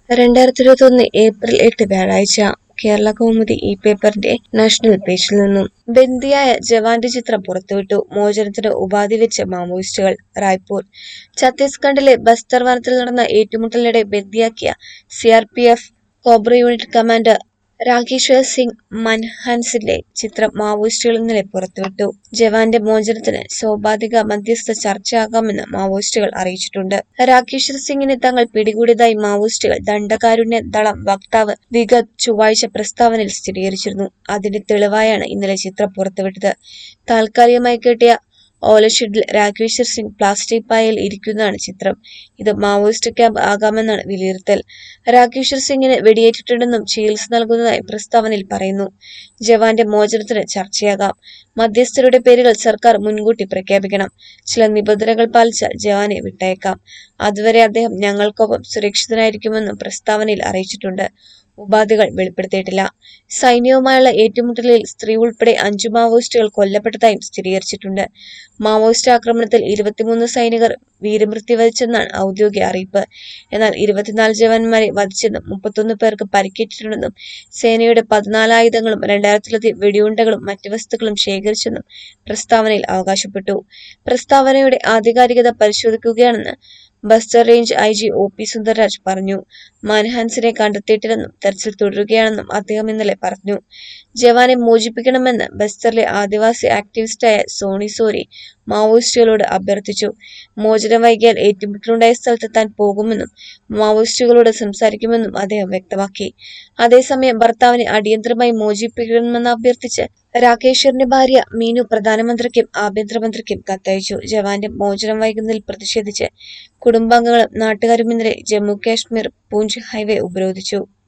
രണ്ടായിരത്തി ഇരുപത്തി ഒന്ന് ഏപ്രിൽ എട്ട് വ്യാഴാഴ്ച കേരള കൗമുദി ഈ പേപ്പറിന്റെ നാഷണൽ പേജിൽ നിന്നും ബന്ദിയായ ജവാന്റെ ചിത്രം പുറത്തുവിട്ടു മോചനത്തിന് ഉപാധി വെച്ച മാവോയിസ്റ്റുകൾ റായ്പൂർ ഛത്തീസ്ഗഡിലെ ബസ്തർ വനത്തിൽ നടന്ന ഏറ്റുമുട്ടലിനിടെ ബന്ദിയാക്കിയ C R P F cobra unit commander Rakeshwar Singh മൻഹൻസിന്റെ ചിത്രം മാവോയിസ്റ്റുകൾ ഇന്നലെ പുറത്തുവിട്ടു ജവാന്റെ മോചനത്തിന് സൗപാധിക മധ്യസ്ഥ ചർച്ചയാകാമെന്ന് മാവോയിസ്റ്റുകൾ അറിയിച്ചിട്ടുണ്ട് രാകേശ്വർ സിംഗിനെ തങ്ങൾ പിടികൂടിയതായി മാവോയിസ്റ്റുകൾ ദണ്ഡകാരുണ്യ ദളം വക്താവ് വിഗത് ചൊവ്വാഴ്ച പ്രസ്താവനയിൽ സ്ഥിരീകരിച്ചിരുന്നു അതിന്റെ തെളിവായാണ് ഇന്നലെ ചിത്രം പുറത്തുവിട്ടത് താൽക്കാലികമായി കെട്ടിയ ഓലഷെഡിൽ രാകേശ്വർ സിംഗ് പ്ലാസ്റ്റിക് പായയിൽ ഇരിക്കുന്നതാണ് ചിത്രം ഇത് മാവോയിസ്റ്റ് ക്യാമ്പ് ആകാമെന്നാണ് വിലയിരുത്തൽ രാകേശ്വർ സിംഗിന് വെടിയേറ്റിട്ടുണ്ടെന്നും ചികിത്സ നൽകുന്നതായി പ്രസ്താവനയിൽ പറയുന്നു ജവാന്റെ മോചനത്തിന് ചർച്ചയാകാം മധ്യസ്ഥരുടെ പേരുകൾ സർക്കാർ മുൻകൂട്ടി പ്രഖ്യാപിക്കണം ചില നിബന്ധനകൾ പാലിച്ചാൽ ജവാനെ വിട്ടയക്കാം അതുവരെ അദ്ദേഹം ഞങ്ങൾക്കൊപ്പം സുരക്ഷിതനായിരിക്കുമെന്നും പ്രസ്താവനയിൽ അറിയിച്ചിട്ടുണ്ട് ഉപാധികൾ വെളിപ്പെടുത്തിയിട്ടില്ല സൈന്യവുമായുള്ള ഏറ്റുമുട്ടലിൽ സ്ത്രീ ഉൾപ്പെടെ അഞ്ചു മാവോയിസ്റ്റുകൾ കൊല്ലപ്പെട്ടതായും സ്ഥിരീകരിച്ചിട്ടുണ്ട് മാവോയിസ്റ്റ് ആക്രമണത്തിൽ ഇരുപത്തിമൂന്ന് സൈനികർ വീരമൃത്യു വരിച്ചെന്നാണ് ഔദ്യോഗിക അറിയിപ്പ് എന്നാൽ ഇരുപത്തിനാല് ജവാന്മാരെ വധിച്ചെന്നും മുപ്പത്തൊന്ന് പേർക്ക് പരിക്കേറ്റിട്ടുണ്ടെന്നും സേനയുടെ പതിനാല് ആയുധങ്ങളും രണ്ടായിരത്തിലധികം വെടിയുണ്ടകളും മറ്റ് വസ്തുക്കളും ശേഖരിച്ചെന്നും പ്രസ്താവനയിൽ അവകാശപ്പെട്ടു പ്രസ്താവനയുടെ ആധികാരികത പരിശോധിക്കുകയാണെന്ന് Bastar range I G O P Sundarraj പറഞ്ഞു മാൻഹാൻസിനെ കണ്ടെത്തിയിട്ടില്ലെന്നും തെരച്ചിൽ തുടരുകയാണെന്നും അദ്ദേഹം ഇന്നലെ പറഞ്ഞു ജവാനെ മോചിപ്പിക്കണമെന്ന് ബസ്റ്ററിലെ ആദിവാസി ആക്ടിവിസ്റ്റായ സോണി സോരി മാവോയിസ്റ്റുകളോട് അഭ്യർത്ഥിച്ചു മോചനം വൈകിയാൽ ഏറ്റുമുട്ടലുണ്ടായ സ്ഥലത്ത് താൻ പോകുമെന്നും മാവോയിസ്റ്റുകളോട് സംസാരിക്കുമെന്നും അദ്ദേഹം വ്യക്തമാക്കി അതേസമയം ഭർത്താവിനെ അടിയന്തരമായി മോചിപ്പിക്കണമെന്ന് അഭ്യർത്ഥിച്ച് രാകേശ്വറിന്റെ ഭാര്യ മീനു പ്രധാനമന്ത്രിക്കും ആഭ്യന്തരമന്ത്രിക്കും കത്തയച്ചു ജവാന്റെ മോചനം വൈകുന്നതിൽ പ്രതിഷേധിച്ച് കുടുംബാംഗങ്ങളും നാട്ടുകാരും ഇന്നലെ ജമ്മു കാശ്മീർ പൂഞ്ച് ഹൈവേ ഉപരോധിച്ചു